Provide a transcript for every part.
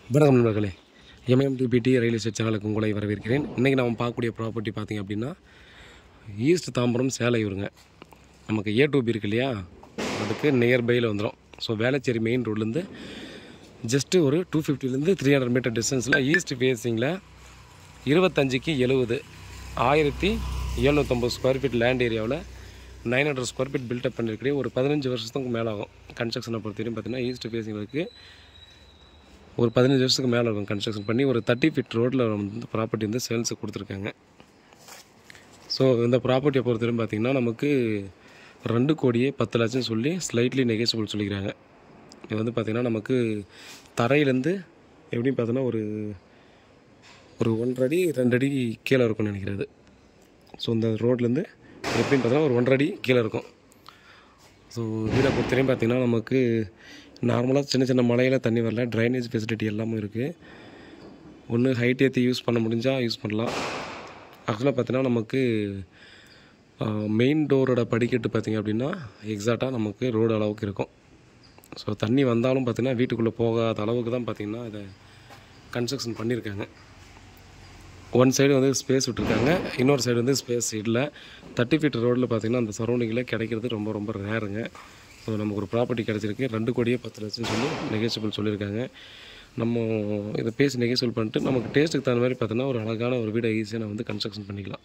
வணக்கம் நண்பர்களே எம்எம்டிபிடி railway state சேனலுக்கு உங்களை வரவேற்கிறேன் இன்றைக்கி நம்ம பார்க்கக்கூடிய ப்ராப்பர்ட்டி பார்த்திங்க அப்படின்னா ஈஸ்ட் தாம்பரம் சேலையூருங்க நமக்கு ஏ டூபி இருக்கு இல்லையா அதுக்கு நியர்பையில் வந்துடும் ஸோ வேளச்சேரி மெயின் ரோட்லேருந்து ஜஸ்ட்டு ஒரு டூ ஃபிஃப்டிலேருந்து த்ரீ ஹண்ட்ரட் மீட்டர் டிஸ்டன்ஸில் ஈஸ்ட் ஃபேஸிங்கில் இருபத்தஞ்சிக்கு எழுபது ஆயிரத்தி எழுநூற்றம்பது ஸ்கொயர் ஃபீட் லேண்ட் ஏரியாவில் nine hundred square feet built up பண்ணிருக்கக்கூடிய ஒரு பதினஞ்சு வருஷத்துக்கு மேலே ஆகும் கன்ஸ்ட்ரக்ஷனை பொறுத்த வரையும் பார்த்தீங்கன்னா ஈஸ்ட் ஃபேஸிங் இருக்குது ஒரு பதினஞ்சு வருஷத்துக்கு மேலே இருக்கும் கன்ஸ்ட்ரக்ஷன் பண்ணி ஒரு தேர்ட்டி ஃபீட் ரோட்டில் வந்து ப்ராப்பர்ட்டி வந்து சேல்ஸுக்கு கொடுத்துருக்காங்க ஸோ இந்த ப்ராப்பர்ட்டியை பொறுத்தவரையும் பார்த்தீங்கன்னா நமக்கு ரெண்டு கோடியே பத்து லட்சம் சொல்லி ஸ்லைட்லி நெகேஷபிள் சொல்லிக்கிறாங்க இது வந்து பார்த்திங்கன்னா நமக்கு தரையிலேருந்து எப்படின்னு பார்த்தோன்னா ஒரு ஒரு ஒன்றரை அடி ரெண்டு அடி கீழே இருக்கும்னு நினைக்கிறது ஸோ இந்த ரோட்லேருந்து எப்படின்னு பார்த்தோன்னா ஒரு ஒன்றரை அடி கீழே இருக்கும் ஸோ வீடை பொறுத்தவரையும் பார்த்திங்கன்னா நமக்கு நார்மலாக சின்ன சின்ன மலையில் தண்ணி வரல ட்ரைனேஜ் ஃபெசிலிட்டி எல்லாமே இருக்குது ஒன்று ஹைட் ஏற்றி யூஸ் பண்ண முடிஞ்சால் யூஸ் பண்ணலாம் ஆக்சுவலாக பார்த்தீங்கன்னா நமக்கு மெயின் டோரோட படிக்கட்டு பார்த்திங்க அப்படின்னா எக்ஸாக்டாக நமக்கு ரோடு அளவுக்கு இருக்கும் ஸோ தண்ணி வந்தாலும் பார்த்திங்கன்னா வீட்டுக்குள்ளே போகாத அளவுக்கு தான் பார்த்திங்கன்னா இதை கன்ஸ்ட்ரக்ஷன் பண்ணியிருக்காங்க ஒன் சைடு வந்து ஸ்பேஸ் விட்டுருக்காங்க இன்னொரு சைடு வந்து ஸ்பேஸ் இல்லை தேர்ட்டி ஃபீட் ரோட்டில் பார்த்திங்கன்னா அந்த சரௌண்டிங்கில் கிடைக்கிறது ரொம்ப ரொம்ப ரேருங்க ஸோ நமக்கு ஒரு ப்ராப்பர்ட்டி கிடச்சிருக்கு ரெண்டு கோடியே பத்து லட்சம் சொல்லி நெகேஷபிள் சொல்லியிருக்காங்க நம்ம இதை பேசி நெகேஷபிள் பண்ணிட்டு நமக்கு டேஸ்ட்டுக்கு தகுந்த மாதிரி பார்த்தோன்னா ஒரு அழகான ஒரு வீடை ஈஸியாக நம்ம வந்து கன்ஸ்ட்ரக்ஷன் பண்ணிக்கலாம்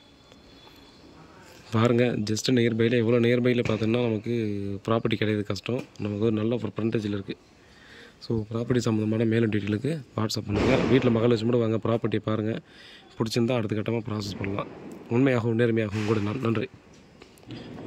பாருங்கள் ஜஸ்ட் நியர்பையில் எவ்வளோ நியர்பையில் பார்த்தோன்னா நமக்கு ப்ராப்பர்ட்டி கிடையாது கஷ்டம் நமக்கு ஒரு நல்ல ஒரு பர்சன்டேஜில் இருக்குது ஸோ ப்ராப்பர்ட்டி சம்மந்தமான மேலும் டீட்டெயிலுக்கு வாட்ஸ்அப் பண்ணுங்கள் வீட்டில் மகாலட்சுமி கூட வாங்க ப்ராப்பர்ட்டியை பாருங்கள் பிடிச்சிருந்தா அடுத்த கட்டமாக ப்ராசஸ் பண்ணலாம் உண்மையாகவும் நேர்மையாகவும் கூட நன்- நன்றி